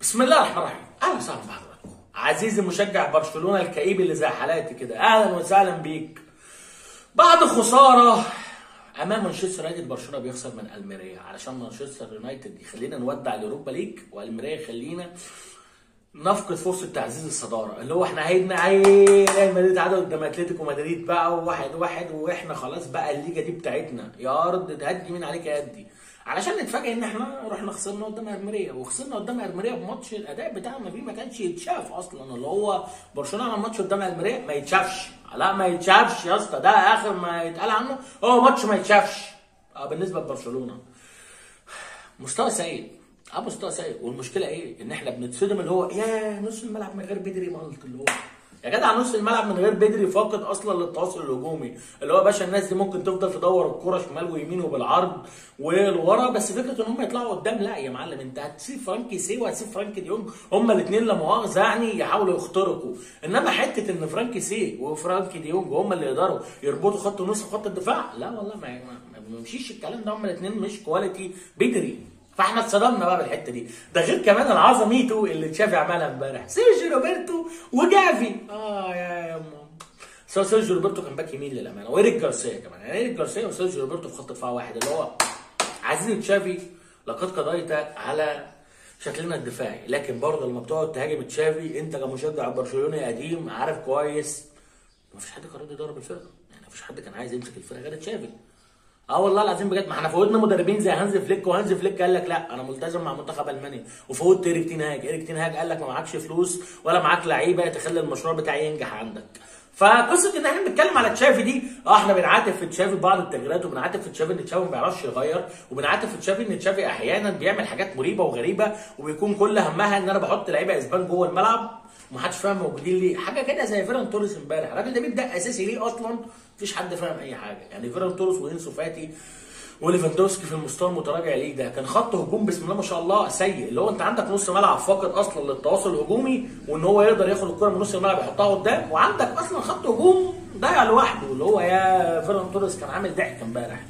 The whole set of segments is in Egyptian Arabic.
بسم الله الرحمن الرحيم اهلا وسهلا بحضراتكم عزيزي مشجع برشلونه الكئيب اللي زي حالاتي كده اهلا وسهلا بيك بعد خساره امام مانشستر يونايتد برشلونه بيخسر من الميريا علشان مانشستر يونايتد يخلينا نودع اليوروبا ليج والميريا يخلينا نفقد فرصه تعزيز الصداره اللي هو احنا هيدنا عين ريال مدريد تعادل قدام اتلتيكو مدريد بقى وواحد واحد واحنا خلاص بقى الليجا دي بتاعتنا يا ارض تهدي مين عليك يا ادي علشان نتفاجئ ان احنا رحنا خسرنا قدام ارميريا وخسرنا قدام ارميريا بماتش الاداء بتاعنا فيه ما كانش يتشاف اصلا اللي هو برشلونه عمل ماتش قدام ارميريا ما يتشافش لا ما يتشافش يا اسطى ده اخر ما يتقال عنه هو ماتش ما يتشافش اه بالنسبه لبرشلونه مستوى سيء اه مستوى سيء والمشكله ايه؟ ان احنا بنتصدم اللي هو يا نص الملعب من غير بدري مالت اللي هو يا جدع نص الملعب من غير بدري فاقد اصلا للتواصل الهجومي اللي هو يا باشا الناس دي ممكن تفضل تدور الكوره شمال ويمين وبالعرض ولورا بس فكره ان هم يطلعوا قدام لا يا معلم انت هتسيب فرانكي سي وهتسيب فرانكي ديونج هم الاثنين لا مؤاخذه يعني يحاولوا يخترقوا انما حته ان فرانكي سي وفرانكي ديونج هم اللي يقدروا يربطوا خط النص وخط الدفاع لا والله ما ما ما بيمشيش الكلام ده هم الاثنين مش كواليتي بدري فاحنا اتصدمنا بقى بالحته دي ده غير كمان العظميته اللي تشافي عملها امبارح سيرجيو روبرتو وجافي اه يا يا أمه. سواء سيرجيو روبرتو كان باك يمين للامانه وايريك جارسيا كمان يعني ايريك جارسيا وسيرجيو روبرتو في خط دفاع واحد اللي هو عزيزي تشافي لقد قضيت على شكلنا الدفاعي لكن برضه لما بتقعد تهاجم تشافي انت كمشجع برشلوني قديم عارف كويس مفيش حد قرر يدرب الفرقه يعني مفيش حد كان عايز يمسك الفرقه غير تشافي اه والله العظيم بجد ما احنا فوتنا مدربين زي هانز فليك وهانز فليك قال لك لا انا ملتزم مع منتخب المانيا وفوت ايريك تين هاج ايريك تين هاج قال لك ما معكش فلوس ولا معاك لعيبه تخلي المشروع بتاعي ينجح عندك فقصه ان احنا بنتكلم على تشافي دي اه احنا بنعاتب في تشافي بعض التغييرات وبنعاتب في تشافي ان تشافي ما بيعرفش يغير وبنعاتب في تشافي ان تشافي احيانا بيعمل حاجات مريبه وغريبه وبيكون كل همها ان انا بحط لعيبه اسبان جوه الملعب ومحدش فاهم موجودين ليه حاجه كده زي فيران توريس امبارح الراجل ده بيبدا اساسي ليه اصلا مفيش حد فاهم اي حاجه يعني فيران توريس وانسو فاتي وليفاندوسكي في المستوى المتراجع ليه ده كان خط هجوم بسم الله ما شاء الله سيء اللي هو انت عندك نص ملعب فاقد اصلا للتواصل الهجومي وان هو يقدر ياخد الكره من نص الملعب يحطها قدام وعندك اصلا خط هجوم ضايع لوحده اللي هو يا فيران توريس كان عامل ضحك امبارح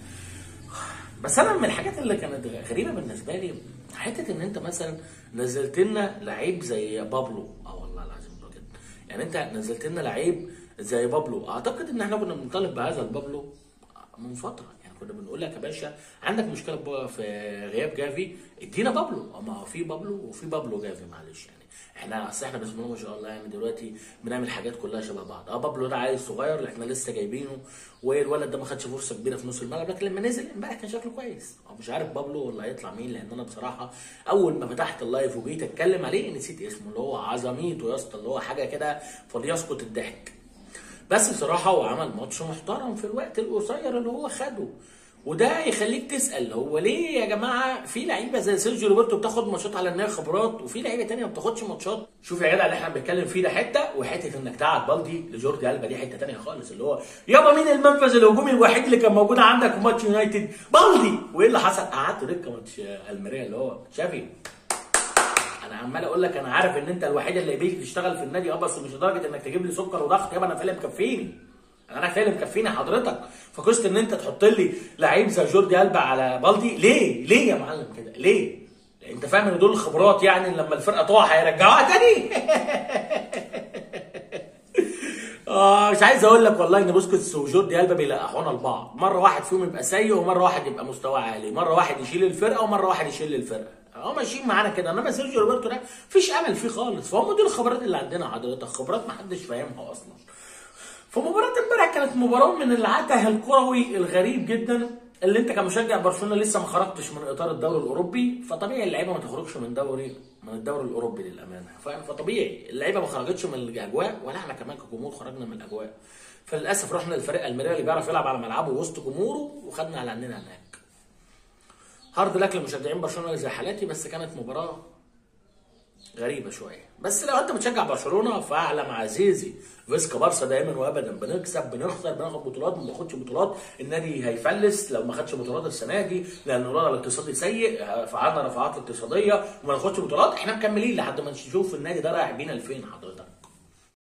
بس انا من الحاجات اللي كانت غريبه بالنسبه لي حته ان انت مثلا نزلت لنا لعيب زي بابلو اه والله العظيم بجد يعني انت نزلت لنا لعيب زي بابلو اعتقد ان احنا كنا بنطالب بهذا البابلو من فتره يعني كنا بنقول لك يا باشا عندك مشكله ب- في غياب جافي ادينا بابلو اه ما هو في بابلو وفي بابلو جافي معلش يعني احنا اصل احنا بسم الله ما شاء الله يعني دلوقتي بنعمل حاجات كلها شبه بعض اه بابلو ده عيل صغير اللي احنا لسه جايبينه والولد ده ما خدش فرصه كبيره في نص الملعب لكن لما نزل امبارح كان شكله كويس اه مش عارف بابلو ولا هيطلع مين لان انا بصراحه اول ما فتحت اللايف وجيت اتكلم عليه نسيت اسمه اللي هو عظميته يا اسطى اللي هو حاجه كده فليسقط الضحك بس بصراحه هو عمل ماتش محترم في الوقت القصير اللي هو خده وده يخليك تسال هو ليه يا جماعه في لعيبه زي سيرجيو روبرتو بتاخد ماتشات على انها خبرات وفي لعيبه تانية ما بتاخدش ماتشات شوف يا جدع اللي احنا بنتكلم فيه ده حته وحته انك تقعد بالدي لجوردي البا دي حته تانية خالص اللي هو يابا مين المنفذ الهجومي الوحيد اللي كان موجود عندك في ماتش يونايتد بالدي وايه اللي حصل قعدت دكه ماتش الميريا اللي هو شافي انا عمال اقول لك انا عارف ان انت الوحيد اللي بيجي تشتغل في النادي اه بس مش لدرجه انك تجيب لي سكر وضغط يابا انا فعلا مكفيني انا فعلا مكفيني حضرتك فقصه ان انت تحط لي لعيب زي جوردي البا على بالدي ليه ليه يا معلم كده ليه انت فاهم ان دول الخبرات يعني لما الفرقه تقع هيرجعوها تاني اه مش عايز اقول لك والله ان بوسكيتس وجوردي البا بيلقحونا لبعض مره واحد فيهم يبقى سيء ومره واحد يبقى مستواه عالي مره واحد يشيل الفرقه ومره واحد يشيل الفرقه اه ماشيين معانا كده انما سيرجيو روبرتو ده مفيش امل فيه خالص فهم دي الخبرات اللي عندنا حضرتك خبرات محدش فاهمها اصلا فمباراة امبارح كانت مباراة من العته الكروي الغريب جدا اللي انت كمشجع برشلونه لسه ما خرجتش من اطار الدوري الاوروبي فطبيعي اللعيبه ما تخرجش من دوري من الدوري الاوروبي للامانه فاهم فطبيعي اللعيبه ما خرجتش من الاجواء ولا احنا كمان كجمهور خرجنا من الاجواء فللاسف رحنا للفريق الميريا اللي بيعرف يلعب على ملعبه وسط جمهوره وخدنا على عندنا هناك هارد لك لمشجعين برشلونه زي حالاتي بس كانت مباراه غريبه شويه بس لو انت بتشجع برشلونه فاعلم عزيزي فيسكا بارسا دايما وابدا بنكسب بنخسر بناخد بطولات ما بناخدش بطولات النادي هيفلس لو ما خدش بطولات السنه دي لان الوضع الاقتصادي سيء فعلنا رفعات اقتصاديه وما ناخدش بطولات احنا مكملين لحد ما نشوف النادي ده رايح بينا لفين حضرتك